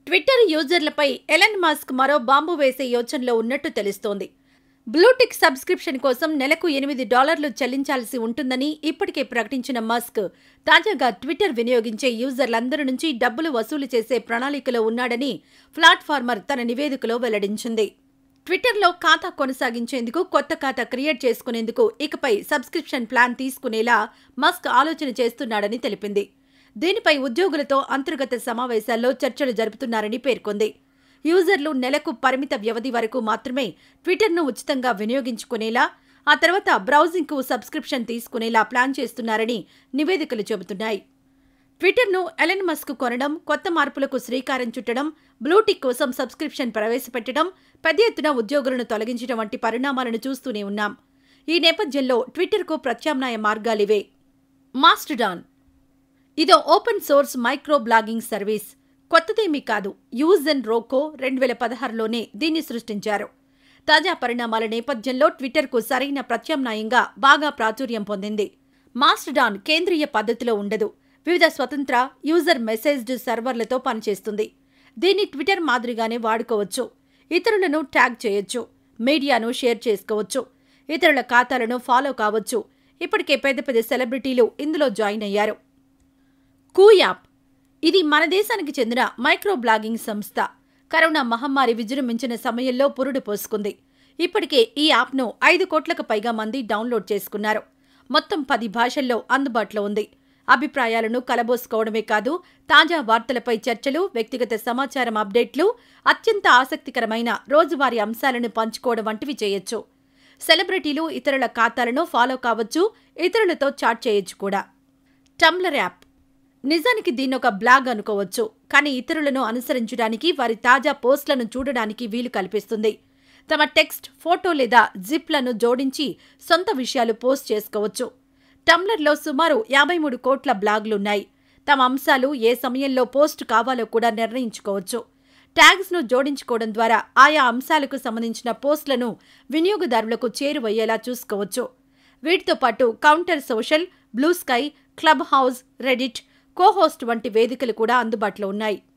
Twitter యూజర్లపై Elon Musk మరో bomb వేసే యోచనలో ఉన్నట్టు తెలుస్తోంది బ్లూటిక్ సబ్స్క్రిప్షన్ కోసం నెలకు ఎనిమిది డాలర్లు చెల్లించాల్సి ఉంటుందని ఇప్పటికే ప్రకటించిన మస్క్ తాజాగా ట్విట్టర్ వినియోగించే యూజర్లందరి నుంచి డబ్బులు వసూలు చేసే ప్రణాళికలో ఉన్నాడని ప్లాట్ఫార్మర్ తన నివేదికలో వెల్లడించింది ట్విట్టర్లో ఖాతా కొనసాగించేందుకు కొత్త ఖాతా క్రియేట్ చేసుకునేందుకు ఇకపై సబ్స్క్రిప్షన్ ప్లాన్ తీసుకునేలా మస్క్ ఆలోచన చేస్తున్నాడని తెలిపింది దీనిపై ఉద్యోగులతో అంతర్గత సమావేశాల్లో చర్చలు జరుపుతున్నారని పేర్కొంది యూజర్లు నెలకు పరిమిత వ్యవధి వరకు మాత్రమే ట్విట్టర్ను ఉచితంగా వినియోగించుకునేలా ఆ తర్వాత బ్రౌజింగ్కు సబ్స్క్రిప్షన్ తీసుకునేలా ప్లాన్ చేస్తున్నారని నివేదికలు చెబుతున్నాయి ట్విట్టర్ను ఎలన్ మస్క్ కొనడం కొత్త మార్పులకు శ్రీకారం చుట్టడం బ్లూటిక్ కోసం సబ్స్క్రిప్షన్ ప్రవేశపెట్టడం పెద్ద ఎత్తున ఉద్యోగులను తొలగించడం వంటి పరిణామాలను చూస్తూనే ఉన్నాం ఈ నేపథ్యంలో ట్విట్టర్కు ప్రత్యామ్నాయ మార్గాలివే మాస్టడాన్ ఇదో open source micro blogging service కొత్తదేమీ కాదు యూజ్ అండ్ రోకో రెండు వేల పదహారులోనే దీన్ని సృష్టించారు తాజా పరిణామాల నేపథ్యంలో ట్విట్టర్కు సరైన ప్రత్యామ్నాయంగా బాగా ప్రాచుర్యం పొందింది మాస్టడాన్ కేంద్రీయ పద్ధతిలో ఉండదు వివిధ స్వతంత్ర యూజర్ మెసేజ్డ్ సర్వర్లతో పనిచేస్తుంది దీన్ని ట్విట్టర్ మాదిరిగానే వాడుకోవచ్చు ఇతరులను ట్యాగ్ చేయొచ్చు మీడియాను షేర్ చేసుకోవచ్చు ఇతరుల ఖాతాలను ఫాలో కావచ్చు ఇప్పటికే పెద్ద పెద్ద సెలబ్రిటీలు ఇందులో జాయిన్ అయ్యారు కూ యాప్ ఇది మన దేశానికి చెందిన మైక్రో బ్లాగింగ్ సంస్థ కరోనా మహమ్మారి విజృంభించిన సమయంలో పురుడు పోసుకుంది ఇప్పటికే ఈ యాప్ను ఐదు కోట్లకు పైగా మంది డౌన్లోడ్ చేసుకున్నారు మొత్తం పది భాషల్లో అందుబాటులో ఉంది అభిప్రాయాలను కలబోసుకోవడమే కాదు తాజా వార్తలపై చర్చలు వ్యక్తిగత సమాచారం అప్డేట్లు అత్యంత ఆసక్తికరమైన రోజువారీ అంశాలను పంచుకోవడం వంటివి చేయొచ్చు సెలబ్రిటీలు ఇతరుల ఖాతాలను ఫాలో కావచ్చు ఇతరులతో చాట్ చేయొచ్చు కూడా టమ్లర్ యాప్ నిజానికి దీన్నొక బ్లాగ్ అనుకోవచ్చు కానీ ఇతరులను అనుసరించడానికి వారి తాజా పోస్టులను చూడడానికి వీలు కల్పిస్తుంది తమ టెక్స్ట్ ఫోటో లేదా జిప్లను జోడించి సొంత విషయాలు పోస్ట్ చేసుకోవచ్చు టమ్లర్లో సుమారు యాభై మూడు కోట్ల బ్లాగులున్నాయి తమ అంశాలు ఏ సమయంలో పోస్ట్ కావాలో కూడా నిర్ణయించుకోవచ్చు ట్యాగ్స్ను జోడించుకోవడం ద్వారా ఆయా అంశాలకు సంబంధించిన పోస్టులను వినియోగదారులకు చేరువయ్యేలా చూసుకోవచ్చు వీటితో పాటు Counter Social Bluesky Clubhouse Reddit Cohost వంటి వేదికలు కూడా అందుబాటులో ఉన్నాయి